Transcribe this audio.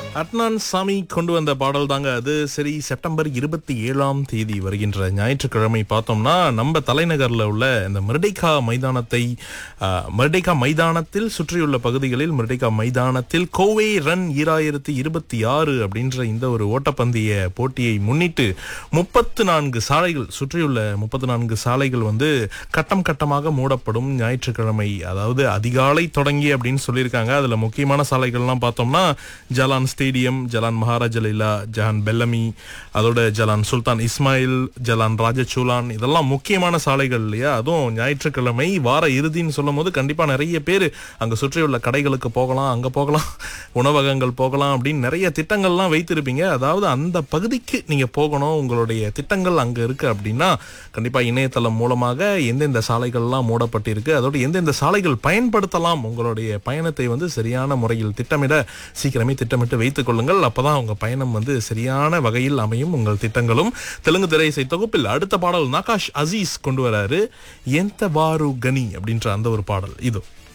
அட்னான் சாமி கொண்டு வந்த பாடல் தாங்க அது சரி செப்டம்பர் இருபத்தி ஏழாம் தேதி வருகின்ற ஞாயிற்றுக்கிழமை பார்த்தோம்னா நம்ம தலைநகர்ல உள்ள இந்த மிர்டேகா மைதானத்தை ஆஹ், மிர்டேகா மைதானத்தில் சுற்றியுள்ள பகுதிகளில் மிர்டேகா மைதானத்தில் கோவை ரன் ஈராயிரத்தி இருபத்தி ஆறு அப்படின்ற இந்த ஒரு ஓட்டப்பந்தய போட்டியை முன்னிட்டு முப்பத்து நான்கு சாலைகள் சுற்றியுள்ள முப்பத்து நான்கு சாலைகள் வந்து கட்டம் கட்டமாக மூடப்படும் ஞாயிற்றுக்கிழமை அதாவது அதிகாலை தொடங்கி அப்படின்னு சொல்லியிருக்காங்க அதுல முக்கியமான சாலைகள்லாம் பார்த்தோம்னா ஜலான் ஸ்டேடியம் ஜலான் மகாராஜ லீலா ஜஹான் பெல்லமி அதோட ஜலான் சுல்தான் இஸ்மாயில் ஜலான் ராஜசூலான் இதெல்லாம் முக்கியமான சாலைகள் இல்லையா அதுவும் ஞாயிற்றுக்கிழமை வார இறுதின்னு சொல்லும் போது கண்டிப்பா நிறைய பேர் அங்க சுற்றியுள்ள கடைகளுக்கு போகலாம் அங்க போகலாம் உணவகங்கள் போகலாம் அப்படின்னு நிறைய திட்டங்கள்லாம் வைத்திருப்பீங்க அதாவது அந்த பகுதிக்கு நீங்க போகணும் உங்களுடைய திட்டங்கள் அங்க இருக்கு அப்படின்னா கண்டிப்பா இணையதளம் மூலமாக எந்தெந்த சாலைகள்லாம் மூடப்பட்டிருக்கு அதோட எந்தெந்த சாலைகள் பயன்படுத்தலாம் உங்களுடைய பயணத்தை வந்து சரியான முறையில் திட்டமிட சீக்கிரமே திட்டமிட்டு வைத்துக் கொள்ளுங்கள் அப்பதான் உங்க பயணம் வந்து சரியான வகையில் அமையும் உங்கள் திட்டங்களும் தெலுங்கு திரையிசை தொகுப்பில் அடுத்த பாடல் நகாஷ் அசீஸ் கொண்டு வராரு எந்த வாரு கனி அப்படின்ற அந்த ஒரு பாடல் இதோ